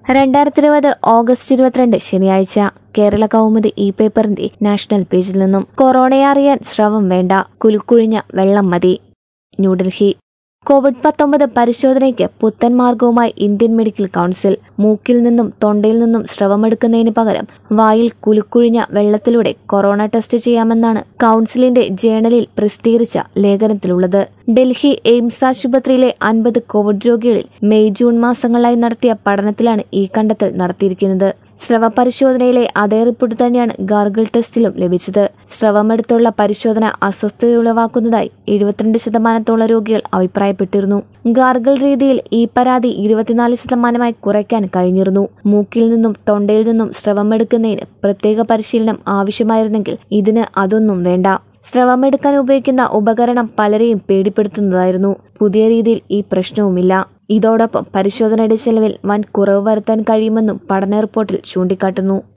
രണ്ടായിരത്തി ഇരുപത് ഓഗസ്റ്റ് ഇരുപത്തിരണ്ട് ശനിയാഴ്ച കേരള കൗമുദി ഇ പേപ്പറിന്റെ നാഷണൽ പേജിൽ നിന്നും കൊറോണയെ അറിയാൻ സ്രവം വേണ്ട കുലുക്കുഴിഞ്ഞ വെള്ളം മതി ന്യൂഡൽഹി കോവിഡ് പത്തൊമ്പത് പരിശോധനയ്ക്ക് പുത്തൻ മാർഗവുമായി ഇന്ത്യൻ മെഡിക്കൽ കൗൺസിൽ മൂക്കിൽ നിന്നും തൊണ്ടയിൽ നിന്നും സ്രവമെടുക്കുന്നതിന് പകരം വായിൽ കുലുക്കുഴിഞ്ഞ വെള്ളത്തിലൂടെ കൊറോണ ടെസ്റ്റ് ചെയ്യാമെന്നാണ് കൗൺസിലിന്റെ ജേണലിൽ പ്രസിദ്ധീകരിച്ച ലേഖനത്തിലുള്ളത് ഡൽഹി എയിംസ് ആശുപത്രിയിലെ അൻപത് കോവിഡ് രോഗികളിൽ മെയ് ജൂൺ മാസങ്ങളിലായി നടത്തിയ പഠനത്തിലാണ് ഈ കണ്ടെത്തൽ നടത്തിയിരിക്കുന്നത് സ്രവ പരിശോധനയിലെ അതേ റിപ്പോർട്ട് തന്നെയാണ് ഗാർഗിൾ ടെസ്റ്റിലും ലഭിച്ചത് സ്രവമെടുത്തുള്ള പരിശോധന അസ്വസ്ഥതയുളവാക്കുന്നതായി എഴുപത്തിരണ്ട് ശതമാനത്തോളം രോഗികൾ അഭിപ്രായപ്പെട്ടിരുന്നു ഗാർഗിൾ രീതിയിൽ ഈ പരാതി ഇരുപത്തിനാല് ശതമാനമായി കുറയ്ക്കാൻ കഴിഞ്ഞിരുന്നു മൂക്കിൽ നിന്നും തൊണ്ടയിൽ നിന്നും സ്രവമെടുക്കുന്നതിന് പ്രത്യേക പരിശീലനം ആവശ്യമായിരുന്നെങ്കിൽ ഇതിന് അതൊന്നും വേണ്ട സ്രവമെടുക്കാൻ ഉപയോഗിക്കുന്ന ഉപകരണം പലരെയും പേടിപ്പെടുത്തുന്നതായിരുന്നു പുതിയ രീതിയിൽ ഈ പ്രശ്നവുമില്ല ഇതോടൊപ്പം പരിശോധനയുടെ ചെലവിൽ വൻ കുറവ് വരുത്താൻ കഴിയുമെന്നും പഠന റിപ്പോർട്ടിൽ ചൂണ്ടിക്കാട്ടുന്നു